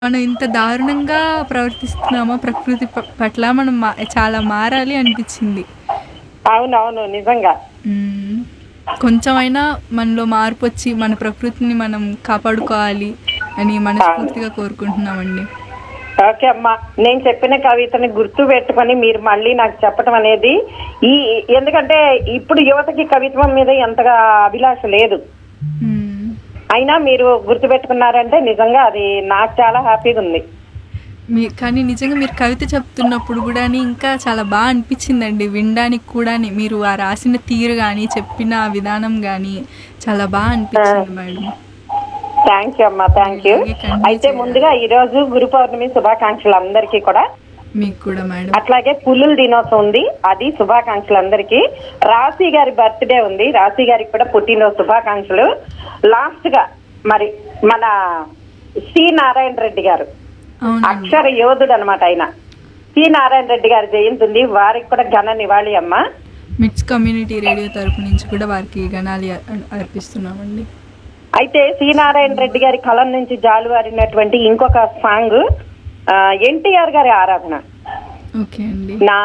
మనం ఇంత దారుణంగా ప్రవర్తిస్తున్నామా ప్రకృతి ప- పట్ల మనం మా- చాలా మారాలి అనిపించింది అవునవును నిజంగా మ్మ్. కొంచెమైనా మనలో మార్పు వచ్చి మన ప్రకృతిని మనం కాపాడుకోవాలి అని మనస్ఫూర్తిగా కోరుకుంటున్నామండి ఓకే అమ్మా నేను చెప్పిన కవితని గుర్తు పెట్టుకొని మీరు మళ్ళీ నాకు చెప్పడం అనేది ఈ ఎందుకంటే ఇప్పుడు యువతకి కవిత్వం మీద ఎంతగా అభిలాష లేదు మ్మ్. అయినా మీరు గుర్తు పెట్టుకున్నారంటే నిజంగా అది నాకు చాలా హ్యాపీగా ఉంది మీ కానీ నిజంగా మీరు కవిత చెప్తున్నప్పుడు కూడా ఇంకా చాలా బాగా అనిపించిందండి వినడానికి కూడా మీరు ఆ రాసిన తీరు కానీ చెప్పిన విధానం కానీ చాలా బాగా అనిపించింది మేడం థ్యాంక్ యూ అమ్మా థ్యాంక్ యూ ఇలాగే continue అయితే చేయాలి. ముందుగా ఈ రోజు గురు పౌర్ణమి శుభాకాంక్షలు అందరికీ కూడా మీకు కూడా మేడం అట్లాగే పుల్లుల దినోత్సవం ఉంది అది శుభాకాంక్షలు అందరికీ రాశి గారి బర్త్డే ఉంది రాశి గారికి కూడా పుట్టినరోజు శుభాకాంక్షలు లాస్ట్ గా మరి మన సి నారాయణ రెడ్డి గారు అవునండి అక్షర యోధుడు అనమాట ఆయన సి నారాయణ రెడ్డి గారి జయంతి ఉంది వారికి కూడా ఘన నివాళి అమ్మ మిట్స్ కమ్యూనిటీ రేడియో తరపు నుంచి కూడా వారికి గణాలి అర్- అర్పిస్తున్నామండి అయితే సి నారాయణ రెడ్డి గారి కలం నుంచి జాలువారినటువంటి ఇంకొక సాంగ్ ఎన్టీఆర్ గారి ఆరాధన ఓకే అండి నా